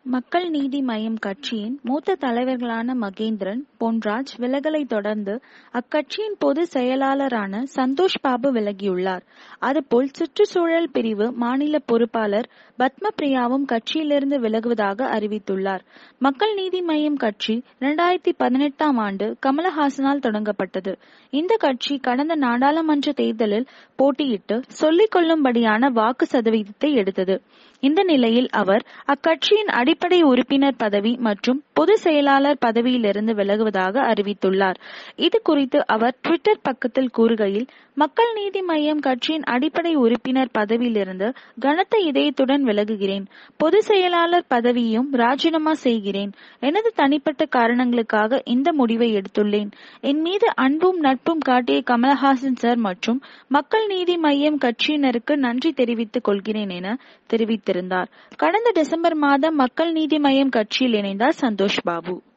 மக்கள் நீதி மய்யம் கட்சியின் மூத்த தலைவர்களான மகேந்திரன் பொன்ராஜ் விலகலை தொடர்ந்து அக்கட்சியின் பொதுச் செயலாளரான சந்தோஷ் பாபு விலகியுள்ளார் அதுபோல் சுற்றுச்சூழல் பிரிவு மாநில பொறுப்பாளர் பத்மபிரியாவும் கட்சியிலிருந்து விலகுவதாக அறிவித்துள்ளார் மக்கள் நீதி மய்யம் கட்சி இரண்டாயிரத்தி பதினெட்டாம் ஆண்டு கமலஹாசனால் தொடங்கப்பட்டது இந்த கட்சி கடந்த நாடாளுமன்ற தேர்தலில் போட்டியிட்டு சொல்லிக் கொள்ளும்படியான வாக்கு சதவீதத்தை எடுத்தது இந்த நிலையில் அவர் அக்கட்சியின் அடிப்படை உறுப்பினர் பதவி மற்றும் பொதுச் செயலாளர் பதவியிலிருந்து விலகுவதாக அறிவித்துள்ளார் இது குறித்து அவர் ட்விட்டர் பக்கத்தில் கூறுகையில் மக்கள் நீதி மய்யம் கட்சியின் அடிப்படை உறுப்பினர் பதவியிலிருந்து கனத்த இதயத்துடன் விலகுகிறேன் பொதுச் செயலாளர் பதவியும் ராஜினாமா செய்கிறேன் எனது தனிப்பட்ட காரணங்களுக்காக இந்த முடிவை எடுத்துள்ளேன் என் மீது அன்பும் நட்பும் காட்டிய கமலஹாசன் சார் மற்றும் மக்கள் நீதி மய்யம் கட்சியினருக்கு நன்றி தெரிவித்துக் கொள்கிறேன் என தெரிவித்திருந்தார் கடந்த டிசம்பர் மாதம் மக்கள் நீதி மய்யம் கட்சியில் இணைந்தார் சந்தோஷ் பாபு